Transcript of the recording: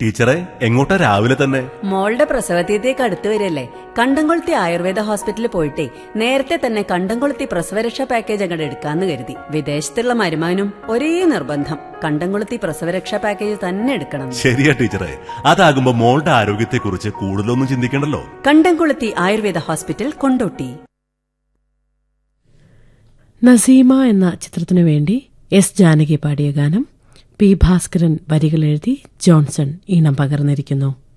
ടീച്ചറെ എങ്ങോട്ടാ രാവിലെ തന്നെ മോളുടെ പ്രസവതീയത്തേക്ക് അടുത്തു വരില്ലേ കണ്ടംകൊളുത്തി ആയുർവേദ ഹോസ്പിറ്റലിൽ പോയിട്ടേ നേരത്തെ തന്നെ കണ്ടംകൊളുത്തി പ്രസവരക്ഷാ പാക്കേജ് അങ്ങോട്ട് എടുക്കാന്ന് കരുതി വിദേശത്തുള്ള മരുമാനും ഒരേ നിർബന്ധം കണ്ടംകൊളുത്തി പ്രസവരക്ഷാ പാക്കേജ് തന്നെ എടുക്കണം ശരിയാ ടീച്ചറെ അതാകുമ്പോ മോളുടെ ആരോഗ്യത്തെക്കുറിച്ച് കൂടുതലൊന്നും ചിന്തിക്കണ്ടല്ലോ കണ്ടംകൊളുത്തി ആയുർവേദ ഹോസ്പിറ്റൽ കൊണ്ടോട്ടി നസീമ എന്ന ചിത്രത്തിനു വേണ്ടി എസ് ജാനകി പാടിയ ഗാനം പി ഭാസ്കരൻ വരികൾ എഴുതി ജോൺസൺ ഈണം പകർന്നിരിക്കുന്നു